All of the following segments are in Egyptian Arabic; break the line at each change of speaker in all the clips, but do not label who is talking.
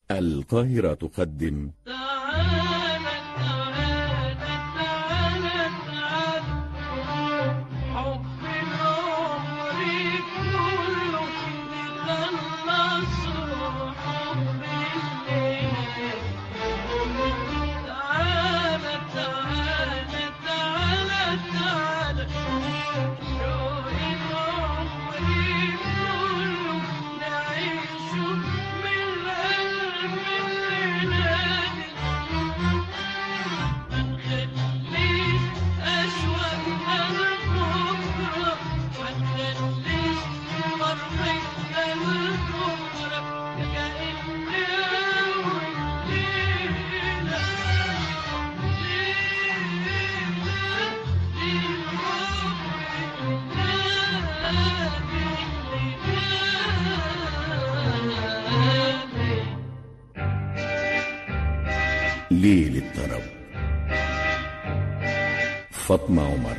القاهرة تقدم
تعالى تعالى تعالى تعالى حب العمر كله نخلصه حب الليل تعالى تعالى تعالى تعالى شوق العمر كله نعيشه من قلب الليالي خليش أشواقنا لبكرة ما تخليش فرحتنا لبكرة كأن أول ليلة ليلة
ليل الطرب فاطمة عمر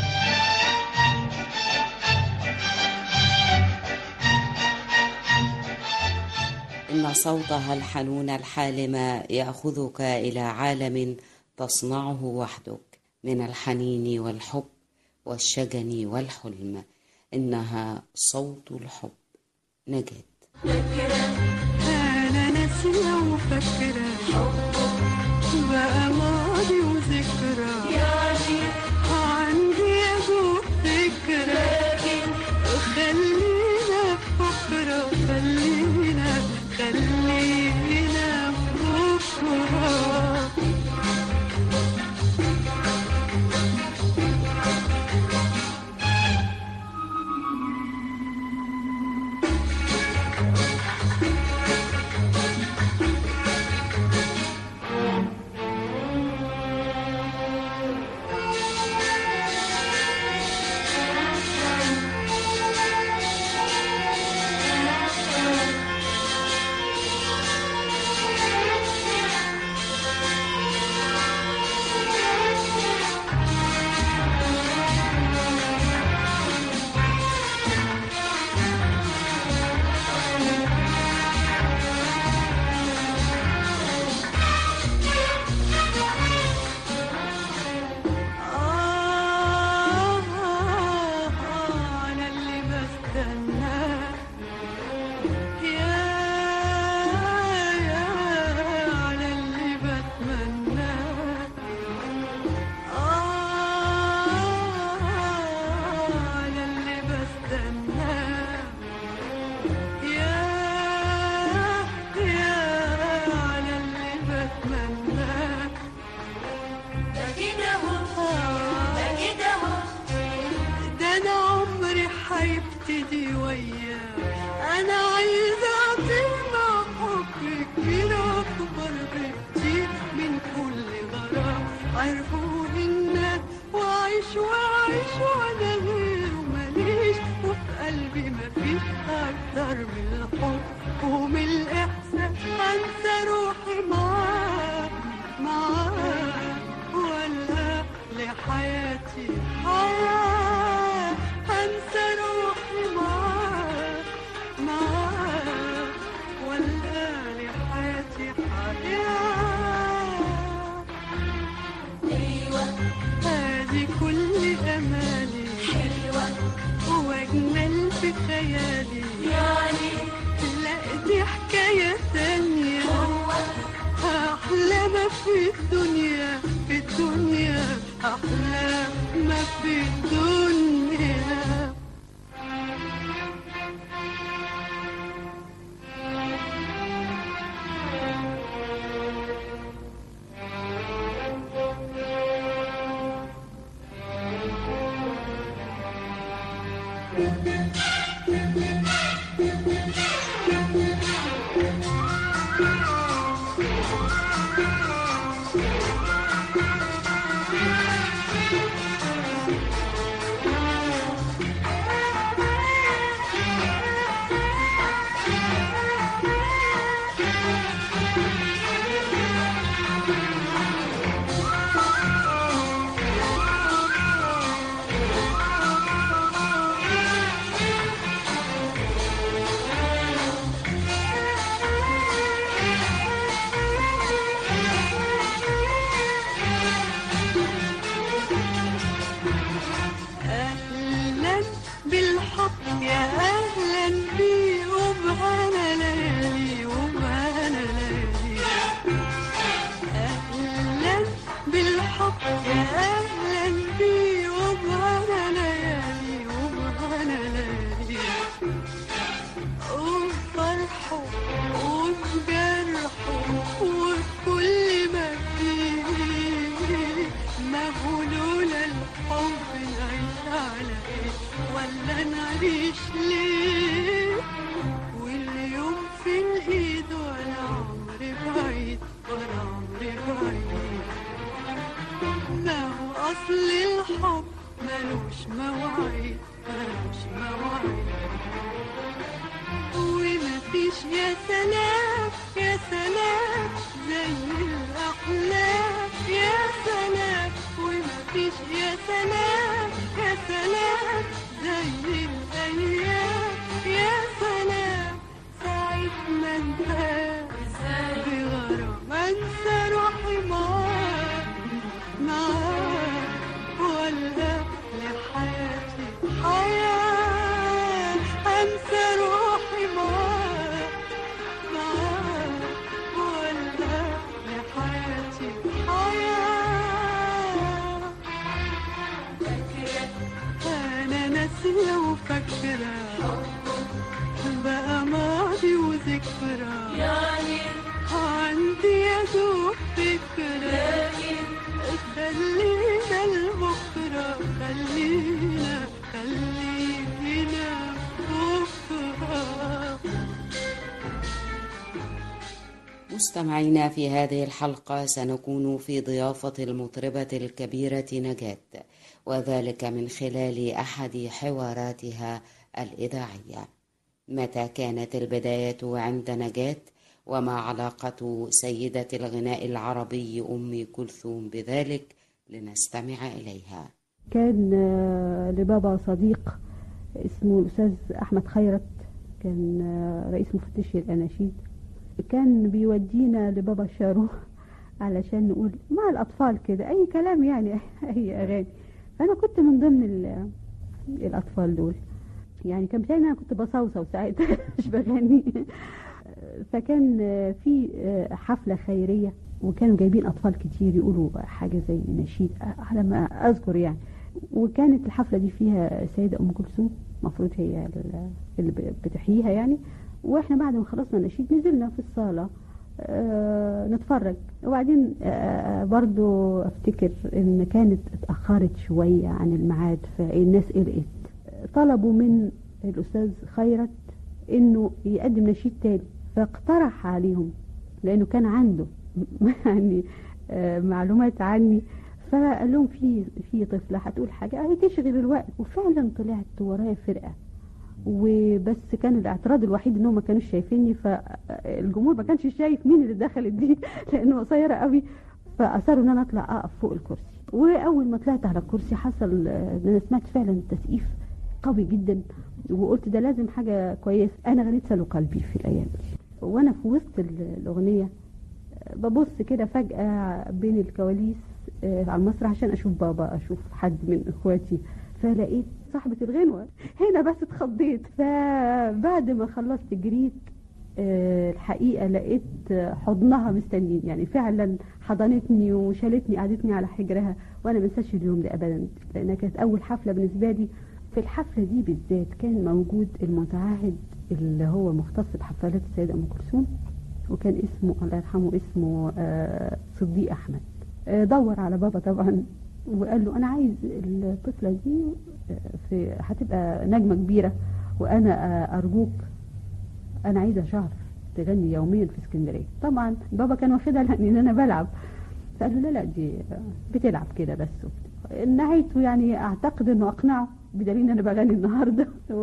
إن صوتها الحنون الحالم يأخذك إلى عالم تصنعه وحدك من الحنين والحب والشجن والحلم إنها صوت الحب نجد
أنا ناسية وفاكرة بقى ماضي وذكرى عندي يا دوب فكرة خلينا في بكرة خلينا خلينا في بكرة آه أنا اللي بستناه يا يا على اللي بتمناه آه على اللي بستناه يا يا على اللي بتمناه ده انا عمري هيبتدي وياه انا عايزه اعطينا حب كبير اكبر بكتير من كل غرام عرفوا الناس واعيش واعيش وانا غيره ماليش وفي قلبي مفيش اكتر من الحب ومن الاحساس انسى روحي معاه معاه ولا لحياتي حياة أنسى روحي معاه معاه ولا لحياتي حياة هذه كل أمالي حلوة وأجمل في خيالي يعني لا دي حكاية تانية أحلى ما في الدنيا في الدنيا أحلى ما في الدنيا مفيش مواعيد ومفيش يا سلام يا سلام زي الأحلام يا سلام ومفيش يا سلام يا سلام زي الأيام يا سلام ساعة ما انتهى بغرام انسى روحي معاك معاك ولا لحياتي حياة انسى روحي معاك معاك ولا لحياتي حياة انا ناسية وفاكرة بقى ماضي وذكرى
يعني
عندي يا دوب فكرة خلينا لبكرة خلينا خلينا بكرة
مستمعينا في هذه الحلقة سنكون في ضيافة المطربة الكبيرة نجاة وذلك من خلال أحد حواراتها الإذاعية متى كانت البداية عند نجاة وما علاقة سيدة الغناء العربي أم كلثوم بذلك لنستمع إليها
كان آه، لبابا صديق اسمه الأستاذ أحمد خيرت كان آه، رئيس مفتشي الأناشيد كان بيودينا لبابا شارو علشان نقول مع الأطفال كده أي كلام يعني أي أغاني فأنا كنت من ضمن ال- الأطفال دول يعني كان بتاعي أنا كنت بصوصو ساعتها مش بغني فكان آه، في آه، حفلة خيرية وكانوا جايبين أطفال كتير يقولوا حاجة زي نشيد آه، على ما أذكر يعني وكانت الحفلة دي فيها السيدة أم كلثوم المفروض هي ال- اللي ب- بتحييها يعني واحنا بعد ما خلصنا النشيد نزلنا في الصالة آه، نتفرج وبعدين آه، برضو افتكر ان كانت اتأخرت شوية عن الميعاد فالناس قلقت طلبوا من الأستاذ خيرت انه يقدم نشيد تاني فاقترح عليهم لانه كان عنده يعني آه، معلومات عني فقال لهم في في طفله هتقول حاجه اهي تشغل الوقت وفعلا طلعت ورايا فرقه وبس كان الاعتراض الوحيد انهم ما كانوش شايفيني فالجمهور ما كانش شايف مين اللي دخلت دي لانه قصيره قوي فاصروا ان انا اطلع اقف فوق الكرسي واول ما طلعت على الكرسي حصل آه، ان انا سمعت فعلا تسقيف قوي جدا وقلت ده لازم حاجه كويسه انا غنيت سلو قلبي في الايام دي وانا في وسط ال- الاغنيه آه، ببص كده فجاه بين الكواليس آه، على المسرح عشان اشوف بابا اشوف حد من اخواتي فلقيت صاحبة الغنوة هنا بس اتخضيت فبعد ما خلصت جريت آه، الحقيقة لقيت آه، حضنها مستنيني يعني فعلا حضنتني وشالتني قعدتني على حجرها وانا ما انساش اليوم ده ابدا لانها كانت اول حفلة بالنسبة لي في الحفلة دي بالذات كان موجود المتعهد اللي هو مختص بحفلات السيدة ام كلثوم وكان اسمه الله يرحمه اسمه آه، صديق احمد آه، دور على بابا طبعا وقال له انا عايز الطفله دي آه، في هتبقى نجمه كبيره وانا آه، ارجوك انا عايزه شهر تغني يوميا في اسكندريه طبعا بابا كان واخدها لان انا بلعب فقال له لا لا دي آه، بتلعب كده بس وبتاع. نهايته يعني اعتقد انه اقنعه بدليل ان انا بغني النهارده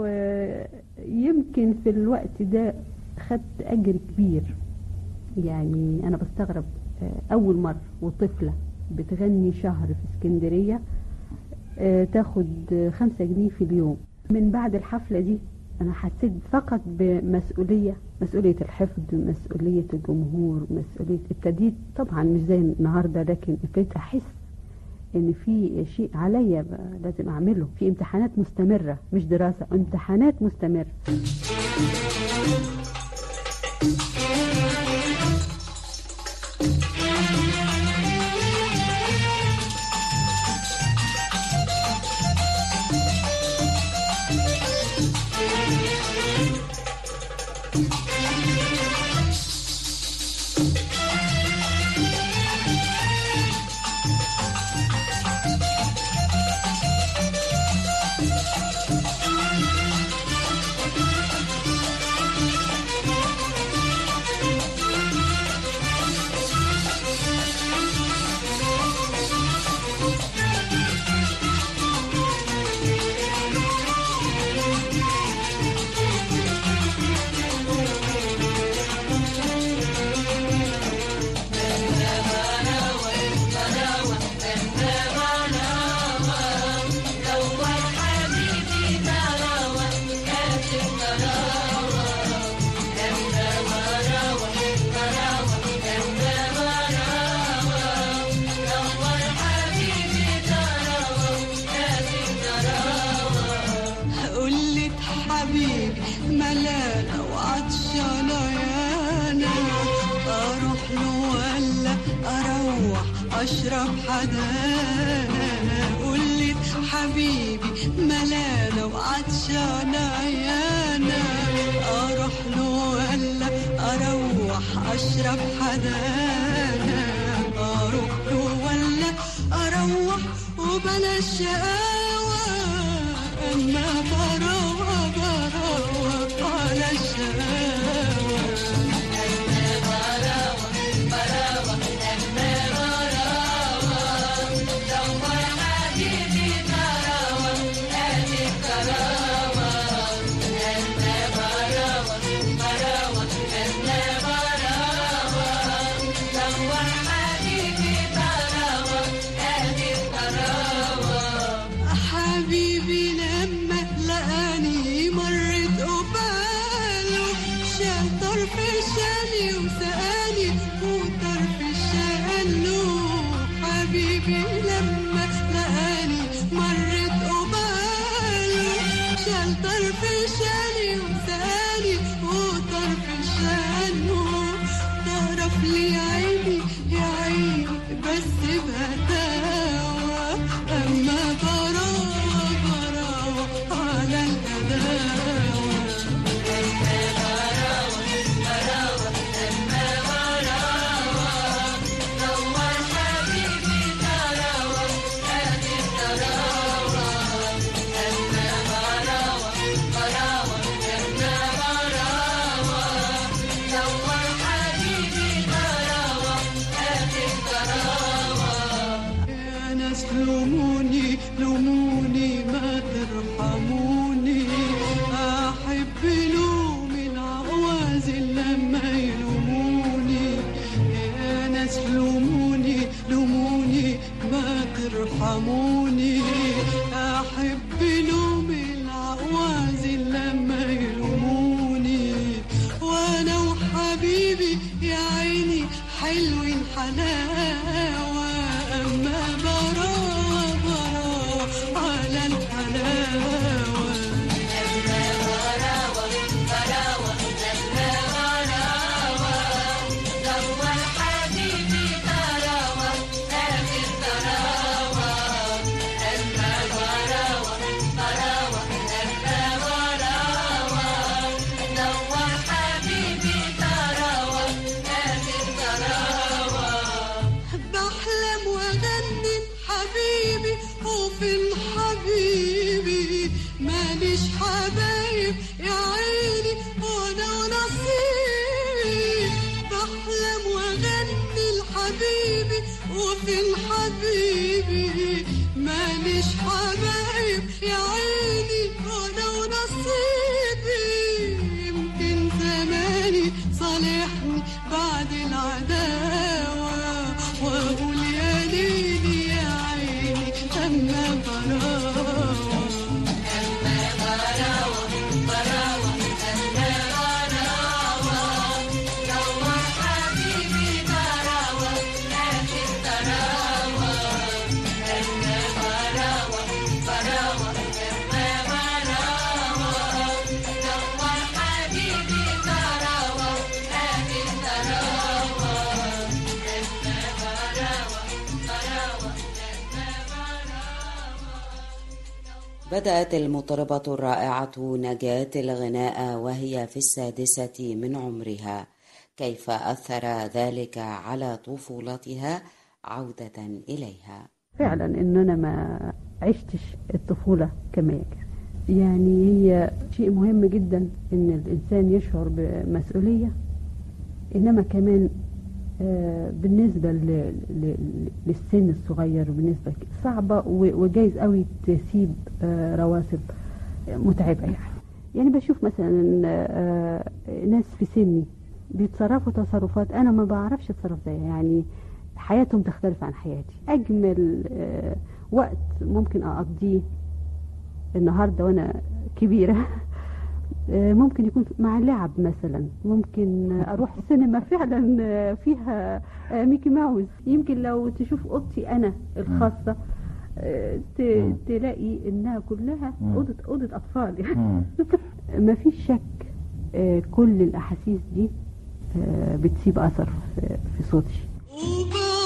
ويمكن في الوقت ده خدت اجر كبير يعني انا بستغرب آه، اول مره وطفله بتغني شهر في اسكندريه آه، تاخد آه، خمسة جنيه في اليوم من بعد الحفله دي انا حسيت فقط بمسؤوليه مسؤوليه الحفظ مسؤوليه الجمهور مسؤوليه ابتديت طبعا مش زي النهارده لكن ابتديت احس ان في شيء عليا بقى لازم اعمله في امتحانات مستمره مش دراسه امتحانات مستمره
اروح اشرب حدانا قلت حبيبي ملانة وعطشانة عيانا اروح له ولا اروح اشرب حدانا اروح له ولا اروح وبلا شقاوة اما بروح بروح على الشقاوة حبيبي لما لقاني مرت قباله شال طرف شالي وسقاني وطرف شاله حبيبي لما لقاني مرت قباله شال طرف شالي وسقاني وطرف شاله طرف لي عيني يا عيني بس بهداوة أما براوة براوة على الهداوة يا ناس لوموني لوموني ما ترحموني احب لوم العوازل لما يلوموني يا ناس لوموني لوموني ما ترحموني احب لوم العوازل لما يلوموني وانا وحبيبي يا عيني حلوين حلاوة أما براوة براوة على الحلاوة بحلم واغني حبيبي وفين حبيبي ماليش حبايب يا عيني وانا ونصيبي بحلم واغني لحبيبي وفين حبيبي ماليش حبايب يا عيني وانا ونصيبي يمكن زماني صالحني بعد العداوة واقول يا ليلي يا عيني اما براوة
بدأت المطربة الرائعة نجاة الغناء وهي في السادسة من عمرها كيف أثر ذلك على طفولتها عودة إليها
فعلا ان انا ما عشتش الطفولة كما يجب يعني هي شيء مهم جدا ان الانسان يشعر بمسؤولية انما كمان آه، بالنسبة ل- ل- للسن الصغير بالنسبة ك- صعبة و- وجايز قوي تسيب آه، رواسب متعبة يعني يعني بشوف مثلا آه، ناس في سني بيتصرفوا تصرفات انا ما بعرفش اتصرف زيها يعني حياتهم تختلف عن حياتي اجمل آه، وقت ممكن اقضيه النهارده وانا كبيره آه، ممكن يكون مع لعب مثلا ممكن اروح السينما فعلا آه، فيها آه، ميكي ماوس يمكن لو تشوف اوضتي انا الخاصه آه، ت- تلاقي انها كلها اوضه اوضه اطفال يعني ما فيش شك آه، كل الاحاسيس دي آه، بتسيب اثر في- في صوتي
وبعد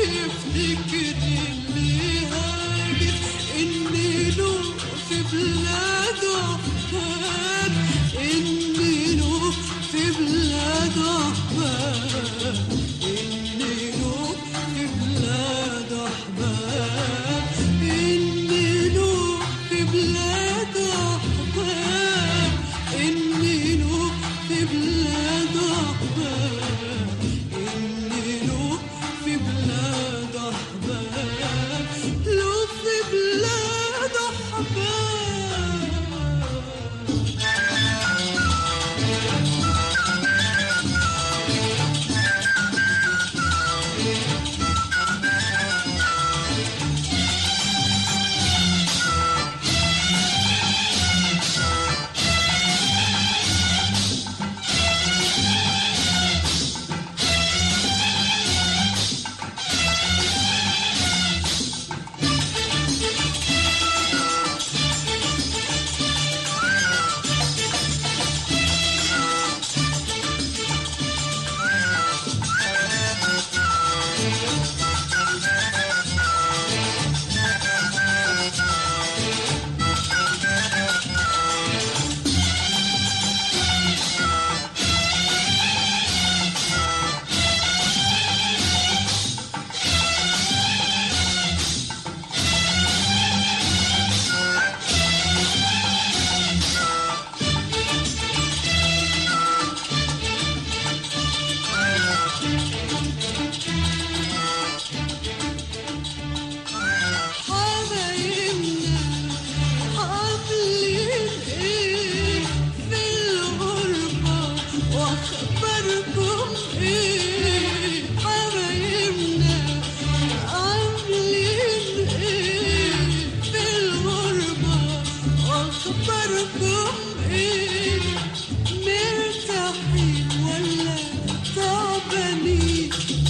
يفتكر اللي هاجر إني له في بلاده أحباب إني له في بلاده أحباب إني له في بلاده أحباب إني له في بلاده أحباب إني له في بلاده أحباب إني له في بلاد أحباب له في بلاد أحباب حبايبنا عاملين ايه في الغربة واخباركم ايه حبايبنا عاملين ايه في الغربة واخباركم ايه مرتاحين ولا تعبانين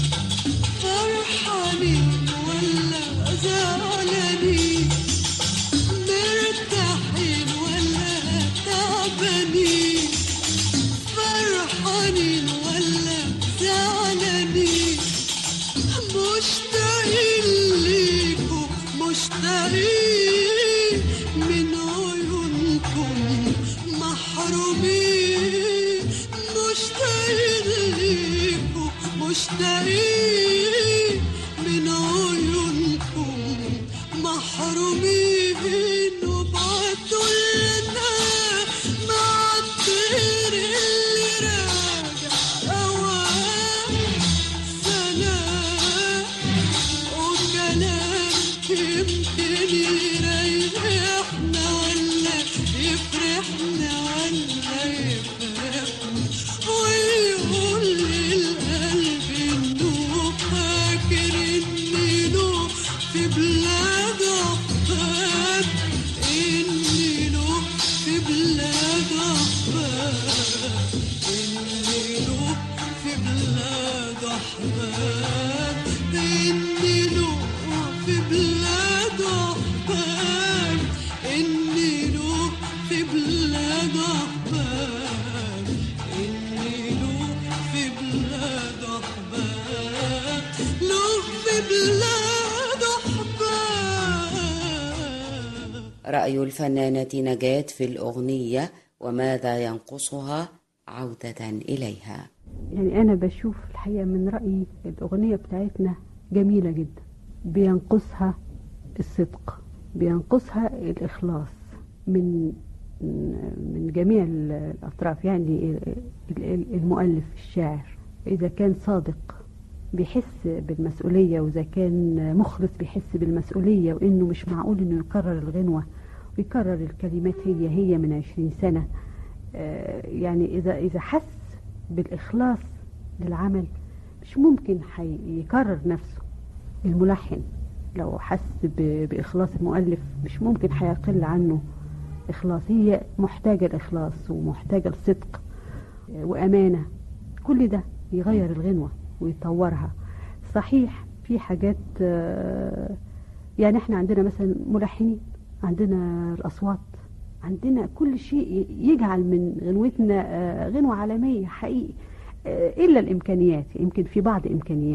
فرحانين ولا زعلانين مرتاحين ولا تعبانين فرحانين ولا زعلانين مشتاقين ليكوا مشتاقين من عيونكم محرومين مشتاقين ليكوا مشتاقين من عيونكم محرومين وبعتوا لنا مع الطير اللي راجع أوام سلام وكلام يمكن يريحنا ولا يفرحنا ولا يفرحنا ويقول للقلب انه فاكر اني له في بلاد احباب اني له في بلاد احباب اني له في بلاد احباب اني له في بلاد احباب اني له في بلاد احباب اني له في بلاد احباب له في بلاد احباب
رأي الفنانة نجاة في الأغنية وماذا ينقصها عودة إليها
يعني أنا بشوف الحقيقة من رأيي الأغنية بتاعتنا جميلة جدا بينقصها الصدق بينقصها الإخلاص من من جميع الأطراف يعني المؤلف الشاعر إذا كان صادق بيحس بالمسؤولية وإذا كان مخلص بيحس بالمسؤولية وإنه مش معقول إنه يكرر الغنوة ويكرر الكلمات هي هي من عشرين سنة آه، يعني إذا إذا حس بالإخلاص للعمل مش ممكن هيكرر نفسه الملحن لو حس ب- بإخلاص المؤلف مش ممكن هيقل عنه إخلاص هي محتاجة الإخلاص ومحتاجة الصدق آه، وأمانة كل ده يغير الغنوة ويطورها صحيح في حاجات آه، يعني احنا عندنا مثلا ملحنين عندنا الأصوات عندنا كل شيء يجعل من غنوتنا آه، غنوة عالمية حقيقي آه، إلا الإمكانيات يمكن في بعض إمكانيات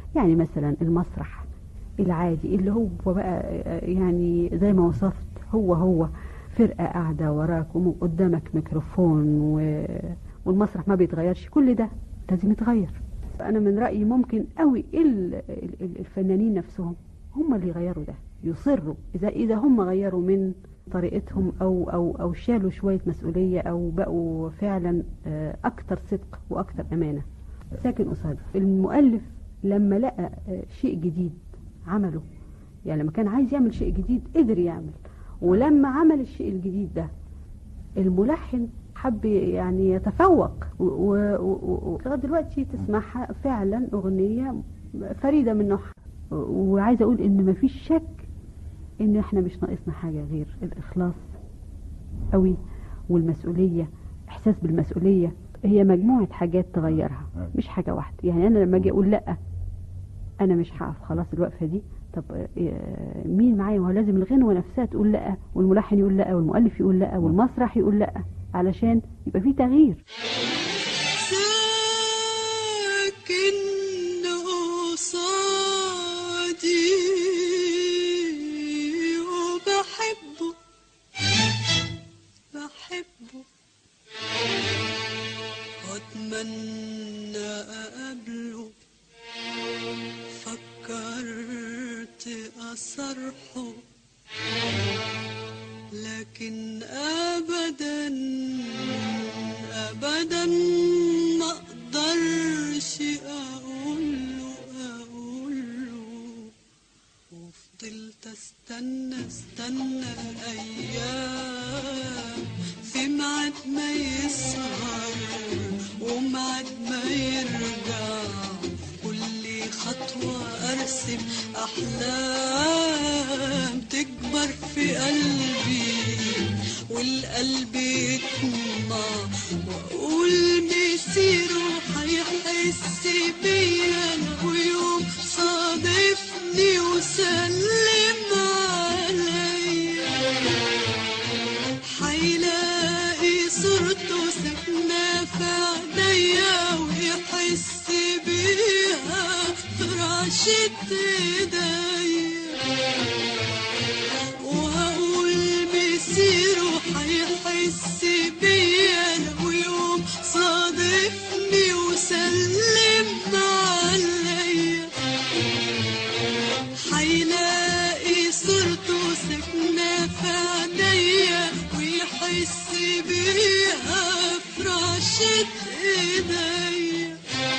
يعني مثلا المسرح العادي اللي هو بقى آه، يعني زي ما وصفت هو هو فرقة قاعدة وراك وقدامك ميكروفون و... والمسرح ما بيتغيرش كل ده لازم يتغير أنا من رأيي ممكن قوي ال- ال- ال- الفنانين نفسهم هم اللي يغيروا ده يصروا إذا إذا هم غيروا من طريقتهم أو أو أو شالوا شوية مسؤولية أو بقوا فعلا آه، أكتر صدق وأكتر أمانة ساكن قصاده المؤلف لما لقى آه، شيء جديد عمله يعني لما كان عايز يعمل شيء جديد قدر يعمل ولما عمل الشيء الجديد ده الملحن حب يعني يتفوق و- و- و- و- لغايه دلوقتي تسمعها فعلا اغنيه فريده من نوعها وعايزه اقول ان مفيش شك ان احنا مش ناقصنا حاجه غير الاخلاص قوي والمسؤوليه احساس بالمسؤوليه هي مجموعه حاجات تغيرها مش حاجه واحده يعني انا لما اجي اقول لا انا مش هقف خلاص الوقفه دي طب آه، مين معايا ما هو لازم الغنوه نفسها تقول لا والملحن يقول لا والمؤلف يقول لا والمسرح يقول لا علشان يبقى في تغيير
ساكن قصادي وبحبه بحبه واتمنى اقابله فكرت اصرحه لكن ابدا ابدا ما اقدرش اقوله اقوله وفضلت استنى استنى الايام في ميعاد ما يسهر وميعاد ما يرجع كل خطوة أرسم أحلام تكبر في قلبي والقلب يطمع وأقول مسيره هيحس بيا ويوم صادفني وسلم عليا حيلاقي صورته ساكنة في عينيا ويحس بيها في رعشة ايديا وهقول مسيره هيحس بيا لو يوم صادفني وسلم عليا حيلاقي صورته ساكنة في عينيا ويحس بيها في رعشة ايديا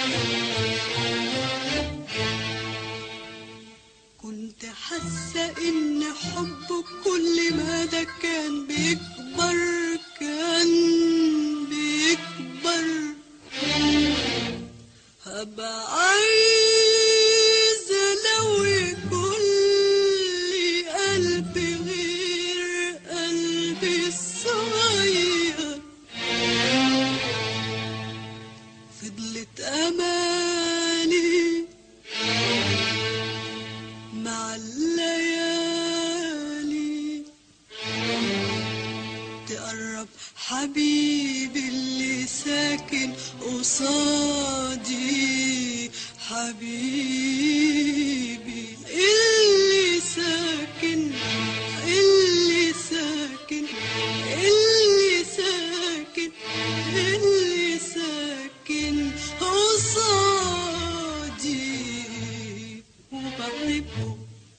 كنت حاسة ان حبه كل ما ده كان بيكبر كان بيكبر هبقى عايزة لو يكون لي قلب غير قلبي الصغير فضلت أماني مع الليالي تقرب حبيبي اللي ساكن قصادي حبيبي اللي ساكن اللي ساكن اللي ساكن اللي ساكن قصادي وبحبه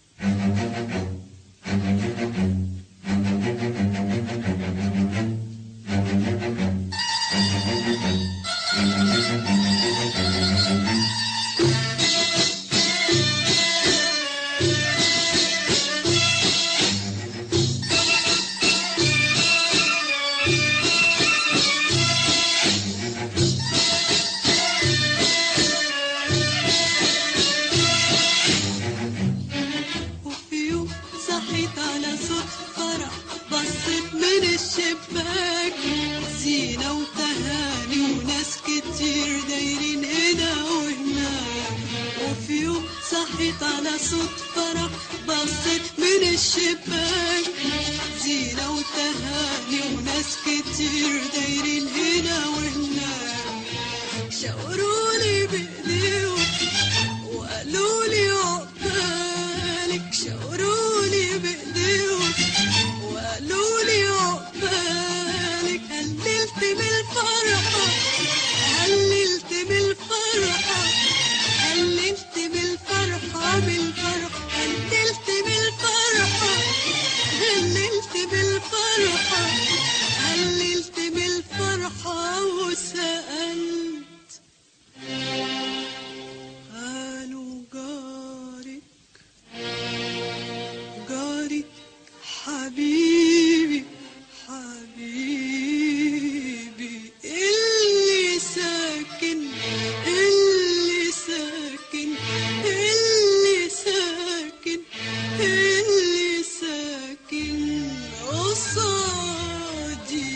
وفي يوم صحيت على صوت فرح بصيت من الشباك زينة وتهاني وناس كتير دايرين هنا وهناك وفي يوم صحيت على صوت فرح بصيت من الشباك زينة وتهاني وناس كتير دايرين هنا وهناك شاورولي بإيديهم وقالوا قالوا لي عقبالك شاوروا لي بايديهم وقالوا لي عقبالك هللت من الفرحة هللت من الفرحة هللت من الفرحة بالفرحة هللت من الفرحة هللت بالفرحة هللت بالفرحة وسألت قالوا جارك جارك حبيبي حبيبي اللي ساكن اللي ساكن اللي ساكن اللي ساكن قصادي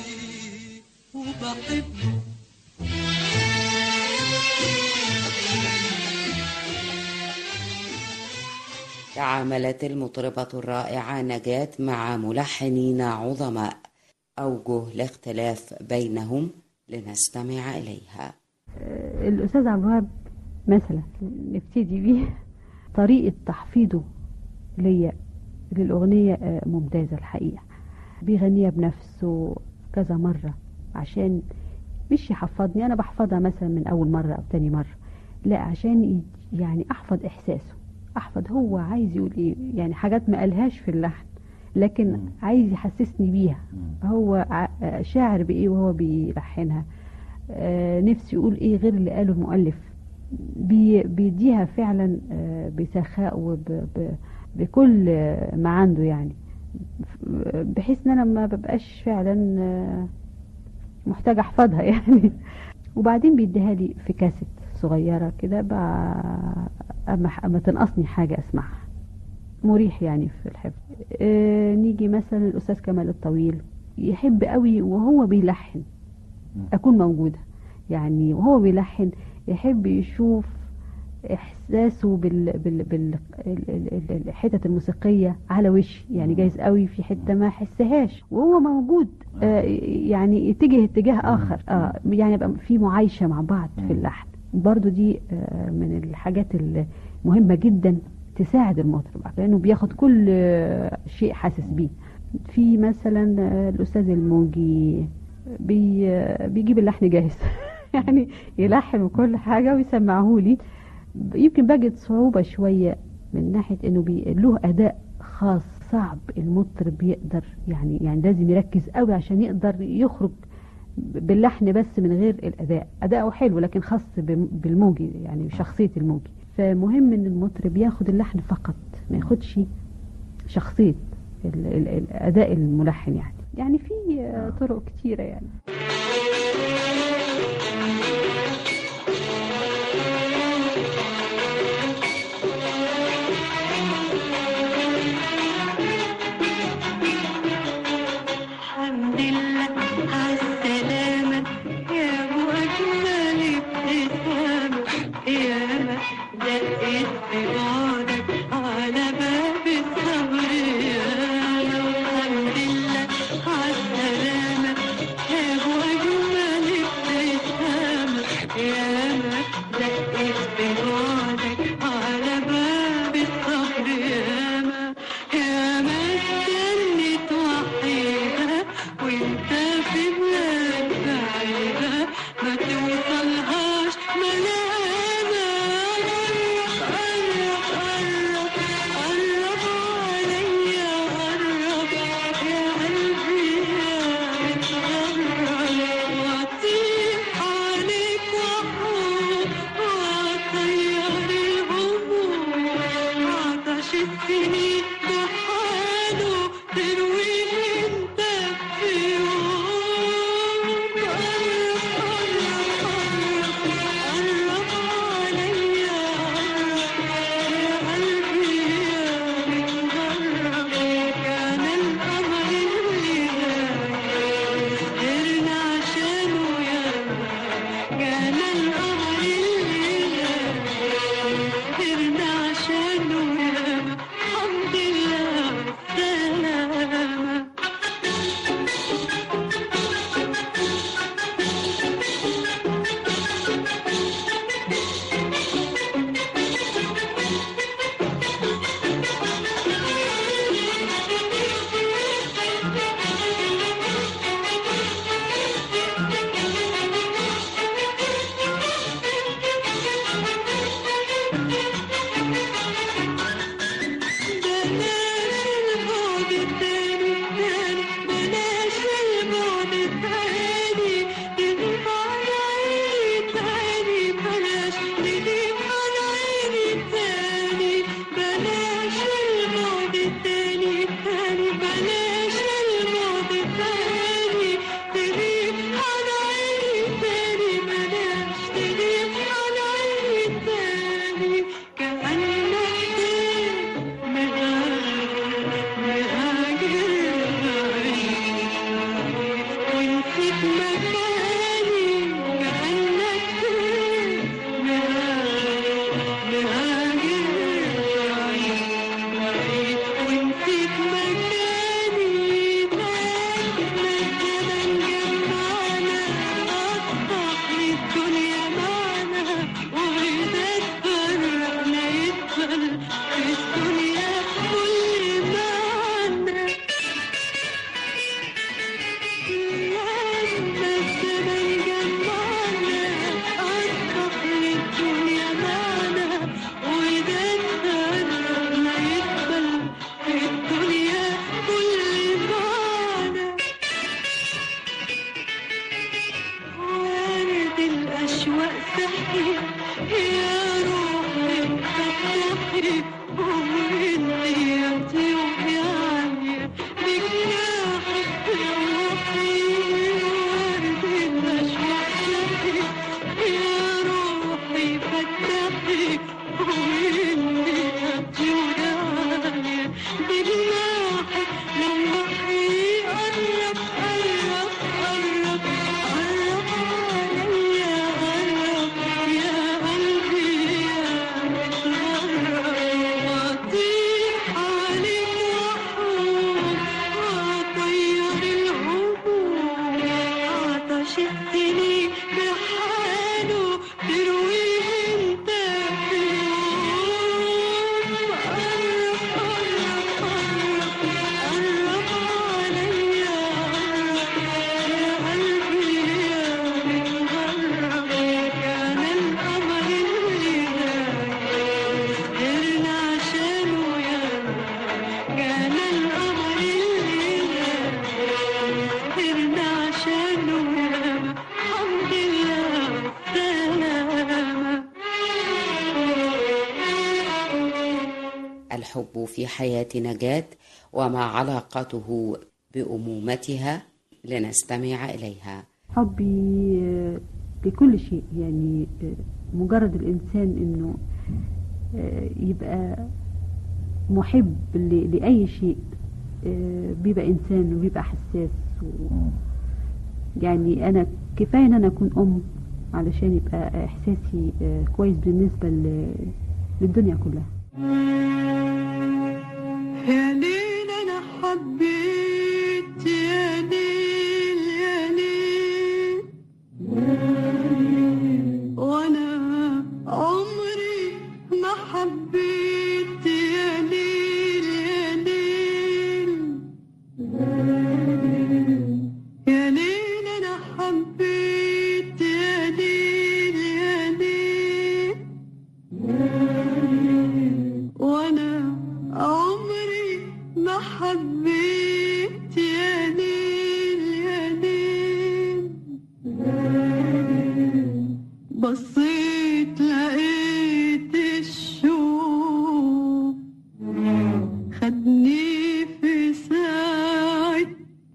وبحبه
تعاملت المطربة الرائعة نجاة مع ملحنين عظماء أوجه الاختلاف بينهم لنستمع إليها
آه، الأستاذ عبد الوهاب مثلا نبتدي بيه طريقة تحفيظه ليا للأغنية آه، ممتازة الحقيقة بيغنيها بنفسه كذا مرة عشان مش يحفظني أنا بحفظها مثلا من أول مرة أو تاني مرة لا عشان ي- يعني أحفظ إحساسه أحفظ هو عايز يقول إيه يعني حاجات ما قالهاش في اللحن لكن عايز يحسسني بيها هو ع- آه، شاعر بإيه وهو بيلحنها آه، نفسي يقول ايه غير اللي قاله المؤلف بي بيديها فعلا آه، بسخاء وبكل ما عنده يعني ف- بحيث ان انا ما ببقاش فعلا آه، محتاجه احفظها يعني وبعدين بيديها لي في كاسيت صغيره كده بقى اما اما تنقصني حاجه اسمعها مريح يعني في الحفظ آه، نيجي مثلا الاستاذ كمال الطويل يحب قوي وهو بيلحن اكون موجوده يعني وهو بيلحن يحب يشوف احساسه بال بال بال ال- ال- ال- الحتت الموسيقيه على وشي يعني جايز قوي في حته ما احسهاش وهو موجود آه يعني يتجه اتجاه اخر اه يعني يبقى في معايشه مع بعض في اللحن برضو دي آه من الحاجات المهمه جدا تساعد المطرب لانه بياخد كل آه، شيء حاسس بيه في مثلا آه، الاستاذ الموجي بي بيجيب اللحن جاهز يعني يلحن وكل حاجه ويسمعه لي يمكن بجد صعوبه شويه من ناحيه انه بي له اداء خاص صعب المطرب يقدر يعني يعني لازم يركز قوي عشان يقدر يخرج باللحن بس من غير الاداء اداؤه حلو لكن خاص بم- بالموجي يعني شخصيه الموجي فمهم ان المطرب ياخد اللحن فقط ما ياخدش شخصيه ال- ال- الاداء الملحن يعني يعني في آه، طرق كتيره يعني
الحمد لله عالسلامة يا أبو أجمل ابتسامة يا ما دقت في بعدك على باب الصبر يا ما الحمد لله عالسلامة يا أبو أجمل ابتسامة يا ما دقت في بعدك على باب الصبر يا ما يا ما استنت وحيدة وانت في بلاد بعيدة ما توصلهاش ملامة قرب قرب قرب عليا قرب يا قلبي يا متغرب واطير عليك واحوم واطير الهموم عطش السنين بحاله ترويه انت في يوم قرب قرب قرب قرب عليا قرب يا قلبي يا متغرب كان القمر اللي سهرنا عشانه يا كان القمر اللي سهرنا عشانه يا الحمد شفتني بحاله ترويه انت في يوم قرب قرب قرب قرب عليا يا قلبي يا متغرب كان القمر اللي سهرنا عشانه يا كان القمر اللي سهرنا عشانه يا الحمد لله والسلامة
الحب في حياة نجاة وما علاقته بأمومتها لنستمع إليها
حبي آه، لكل شيء يعني آه، مجرد الإنسان إنه آه، يبقى محب ل- لأي شيء آه، بيبقى إنسان وبيبقى حساس و... يعني أنا كفاية إن أنا أكون أم علشان يبقى إحساسي آه، كويس بالنسبة ل... للدنيا كلها
يا ليل انا حبيت يا ليل يا ليل وانا عمري ما حبيت يا ليل يا ليل يا ليل انا حبيت يا ليل يا ليل وانا عمري ما حبيت يا ليل يا ليل بصيت لقيت الشوق خدني في ساعة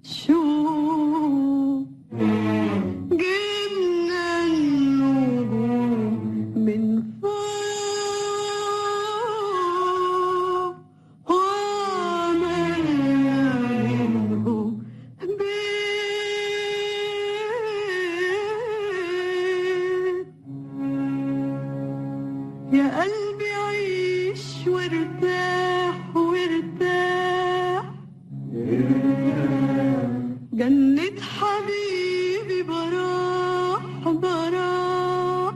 شوق جبنا النجوم من فوق وعملنا منهم بيت يا قلبي عيش وارتاح وارتاح جنة حبيبي براح براح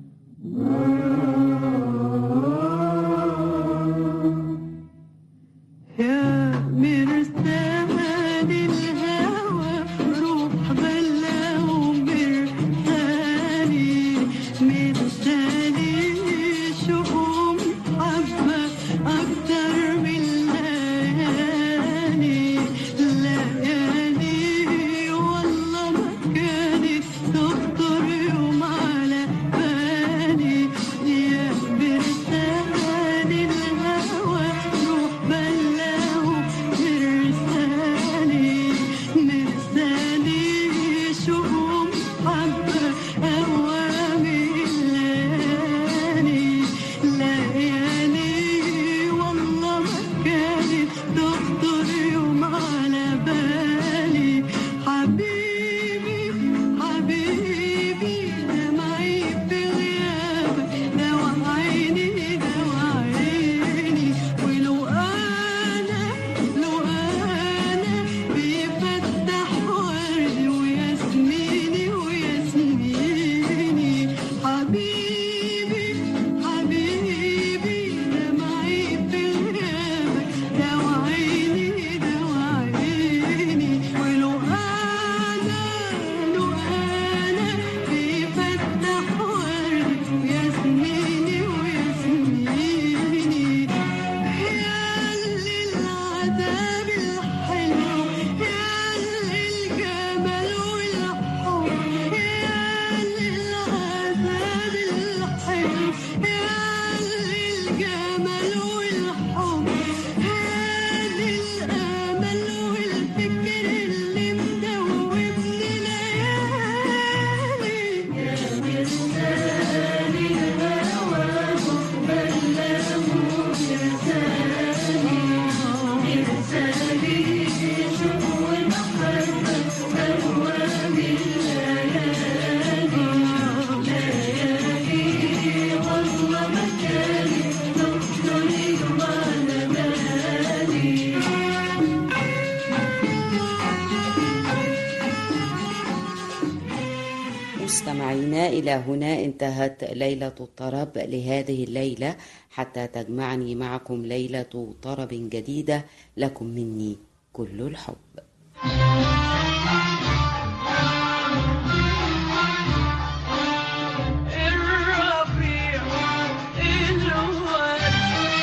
يا مرسال الهوى روح بلا ومرسالي مرسالي شؤم حبة
إلى هنا انتهت ليلة الطرب لهذه الليلة حتى تجمعني معكم ليلة طرب جديدة لكم مني كل الحب
الربيع الورد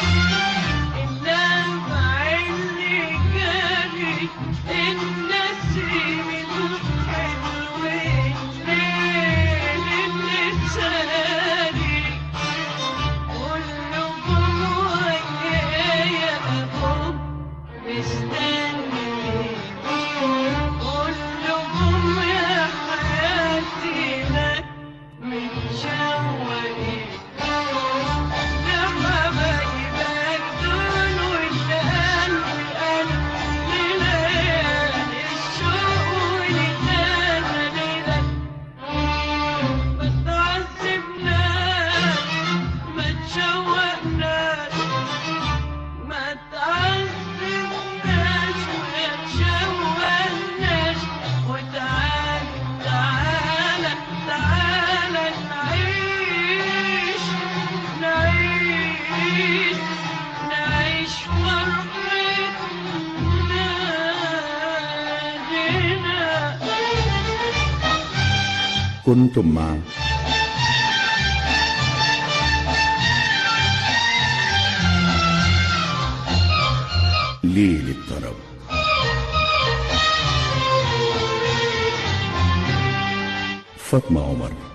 اللمع اللي جاري النسيم الحلو الليل اللي ساري كله جوايا يا أبوك مستني كلهم يا حياتي لك متشوقين لما بجيبك دول والقلب قلب لليالي الشوق ولتاني لك ما تعذبناش ما تشوقناش ما تعذبناش ولا تشوقناش وتعال تعال تعال نعيش نعيش نعيش فرحتنا
كنتم مع ليل الطرب فاطمة عمر